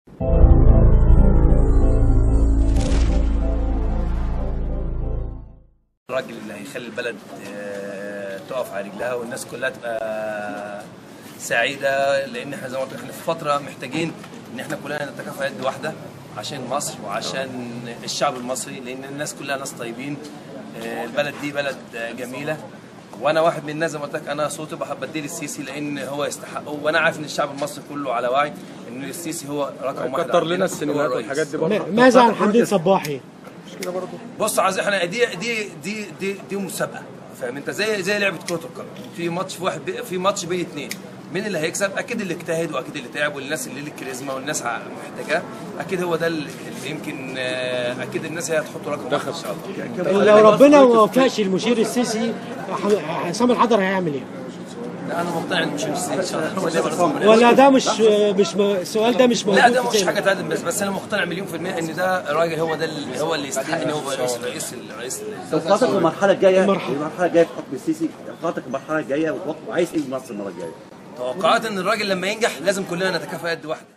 الراجل اللي هيخلي البلد آه، تقف على رجلها والناس كلها تبقى سعيده لان احنا زي ما قلت لك، احنا في فتره محتاجين ان احنا كلنا نتكافئ يد واحده عشان مصر وعشان الشعب المصري لان الناس كلها ناس طيبين آه، البلد دي بلد آه، جميله وانا واحد من الناس زي ما قلت لك انا صوتي بحب اديه للسيسي لان هو يستحقه وانا عارف ان الشعب المصري كله على وعي ان السيسي هو رقم واحد كتر عندنا، لنا هو السينمات الرئيس. والحاجات دي برضه ما- ماذا عن حمدين صباحي؟ بص عايز احنا دي دي دي دي, دي مسابقه فاهم انت زي زي لعبه كره القدم في ماتش في واحد بي في ماتش بين اثنين مين اللي هيكسب اكيد اللي اجتهد واكيد اللي تعب والناس اللي له الكاريزما والناس ع- محتاجاه اكيد هو ده اللي اللي يمكن آه، اكيد الناس هي هتحط رقم واحد ان شاء الله لو ربنا ما وفقش المشير السيسي ح- حسام الحضر هيعمل ايه؟ لا انا مقتنع ان مش السيسي ان شاء الله هو اللي يبقى ولا ده مش مش م- السؤال ده مش موجود لا ده في مش ذهنك. حاجه تقدم بس بس انا مقتنع مليون في الميه ان ده الراجل هو ده اللي هو اللي يستحق ان هو يبقى رئيس رئيس رئيس توقعاتك المرحلة الجاية المرحلة. المرحلة الجاية في حكم السيسي توقعاتك المرحلة الجاية وتوقع- وعايز ايه من مصر المرة الجاية؟ توقعات ان الراجل لما ينجح لازم كلنا نتكافئ يد واحده